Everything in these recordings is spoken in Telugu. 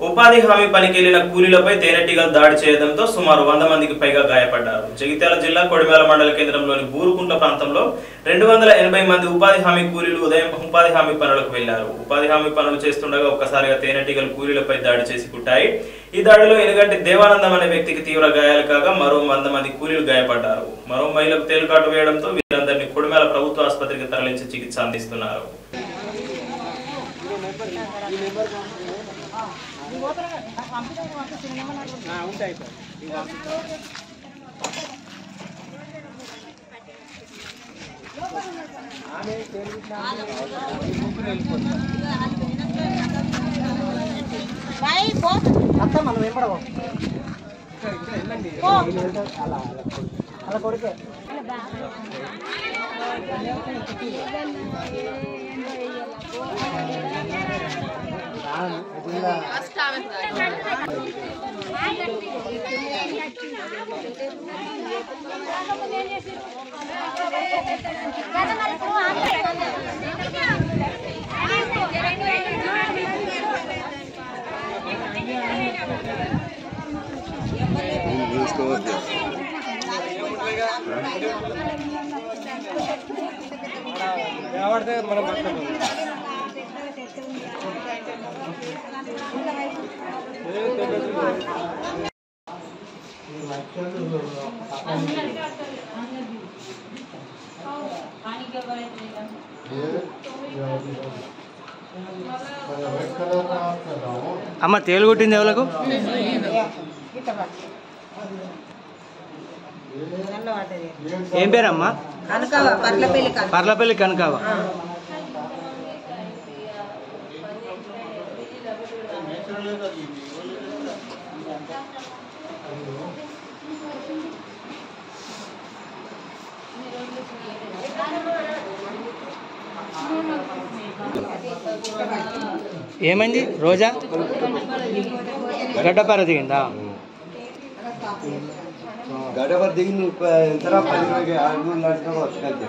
ఉపాధి హామీ పనికి వెళ్లిన కూలీలపై తేనెటీగలు దాడి చేయడంతో సుమారు వంద మందికి పైగా గాయపడ్డారు జగిత్యాల జిల్లా కొడిమేల మండల కేంద్రంలోని బూరుకుంట ప్రాంతంలో రెండు వందల ఎనభై మంది ఉపాధి హామీ కూలీలు ఉదయం ఉపాధి హామీ పనులకు వెళ్లారు ఉపాధి హామీ పనులు చేస్తుండగా ఒక్కసారిగా తేనెటీగలు కూలీలపై దాడి చేసి కుట్టాయి ఈ దాడిలో ఎలుగంటి దేవానందం అనే వ్యక్తికి తీవ్ర గాయాలు కాగా మరో వంద మంది కూలీలు గాయపడ్డారు మరో మహిళకు తేలుకాటు వేయడంతో వీరందరినీ కొడిమేల ప్రభుత్వ ఆసుపత్రికి తరలించి చికిత్స అందిస్తున్నారు అత్త మనం వెంపడవు అలా అలా కొడుకే అమ్మ తేలు కొట్టింది ఎవలకు ఏం పేరమ్మా కనకావ పట్లపల్లి కనక పర్లపల్లి కనకావ ఏమైంది రోజా గడ్డపార దిగిందా గడప దిగి నువ్వు ఎంతరా పది ఇరవై అడుగులు నడిచినా వచ్చినట్టే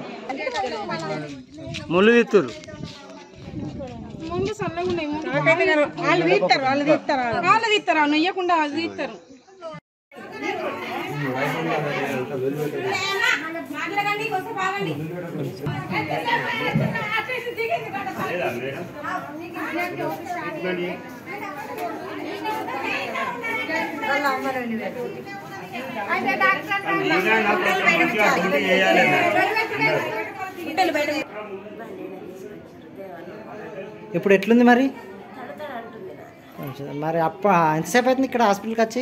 ముళ్ళు తిత్తురు ముందు చల్లగా ఉన్నాయి ముందు వాళ్ళు తీస్తారు వాళ్ళు తీస్తారు వాళ్ళు తీస్తారు అవును ఇయ్యకుండా అది తీస్తారు ఇప్పుడు ఎట్లుంది మరి కొంచెం మరి అప్ప ఎంతసేపు అవుతుంది ఇక్కడ హాస్పిటల్కి వచ్చి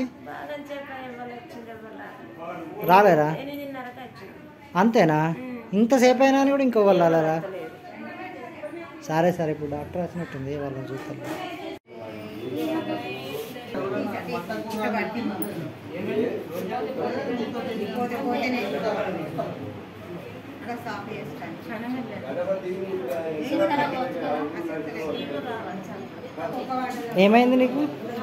రాలేరా అంతేనా ఇంతసేపు అయినా అని కూడా ఇంకో వాళ్ళు రాలేరా సరే సరే ఇప్పుడు డాక్టర్ వచ్చినట్టుంది వాళ్ళని చూస్తారు ఏమైంది నీకు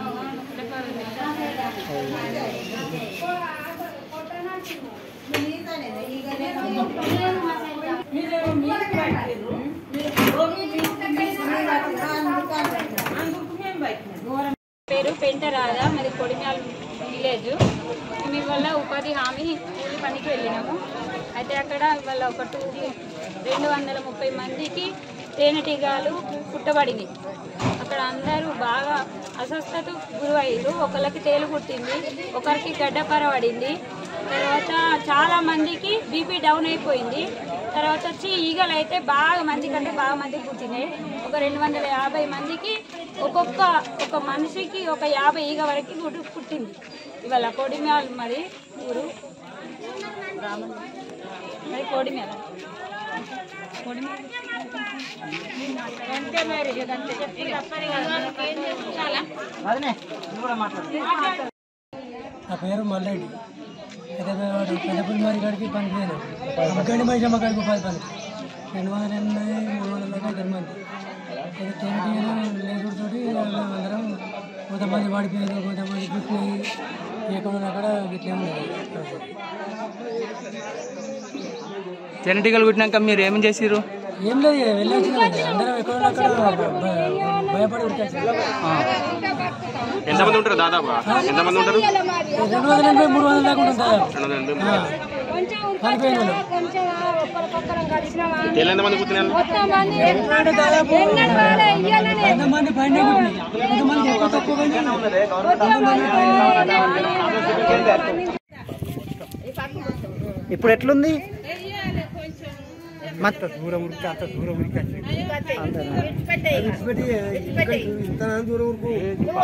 పేరు పెంటరాధ మాది కొడిమ్యాల విలేజ్ మేము ఇవాళ ఉపాధి హామీ కూలి పనికి వెళ్ళినాము అయితే అక్కడ ఇవాళ ఒక టూ రెండు వందల ముప్పై మందికి తేనెటీగలు పుట్టబడింది అక్కడ అందరూ బాగా అస్వస్థతకు గురయ్యారు ఒకరికి తేలు పుట్టింది ఒకరికి గడ్డపర పడింది తర్వాత చాలా మందికి బీపీ డౌన్ అయిపోయింది తర్వాత వచ్చి ఈగలు అయితే బాగా మంది కంటే బాగా మందికి పుట్టినాయి ఒక రెండు వందల యాభై మందికి ఒక్కొక్క ఒక మనిషికి ఒక యాభై ఈగ వరకు గుడ్డు పుట్టింది ఇవాళ కోడిమ్యాల మరి ఊరు మరి కోడిమ్యాల కోడిమ్యాల అంతే మరి ఇక అంతే చెప్పి తప్పని కదా. చాలా అదనే నువ్వు కూడా మాట్లాడు నా పేరు మల్లెడ్డి అయితే వాడు పెద్దపల్లి మరి గడికి పనికి పోయాను గండి మైసమ్మ గడికి పది పని రెండు వందల ఎనభై మూడు వందల దాకా ఇద్దరు మంది అయితే తేనెటీగలు లేదుతోటి అందరం కొంతమంది పడిపోయారు కొంతమంది గుట్టినాయి ఎక్కడ అక్కడ గిట్లే ఉన్నాయి తేనెటీగలు కుట్టినాక మీరు ఏం చేసిర్రు ఏం లేదు వెళ్ళి వచ్చినాం అందరం ఎక్కడ అక్కడ భయపడి ఉరికొచ్చాం ఎంతమంది ఉంటారు దాదాపు ఎంతమంది ఉంటారు రెండు వందల ఎనభై మూడు వందల దాకా ఉంటుంది దాదాపు రెండు వందల ఎనభై ఆ. చనిపోయిన వాళ్ళు. తెల్ల ఎంతమంది కూర్చున్నారు అంటే దాదాపు వంద మంది పైన కొంతమంది ఎక్కువ తక్కువ పోయినాయి. కొంతమంది పైన ఇప్పుడు ఎట్లుంది మత్ దూరం ఉరికి అంత దూరం ఉరికి అంతేనా విడిచిపెట్టి ఇంత దూరం ఉరుకు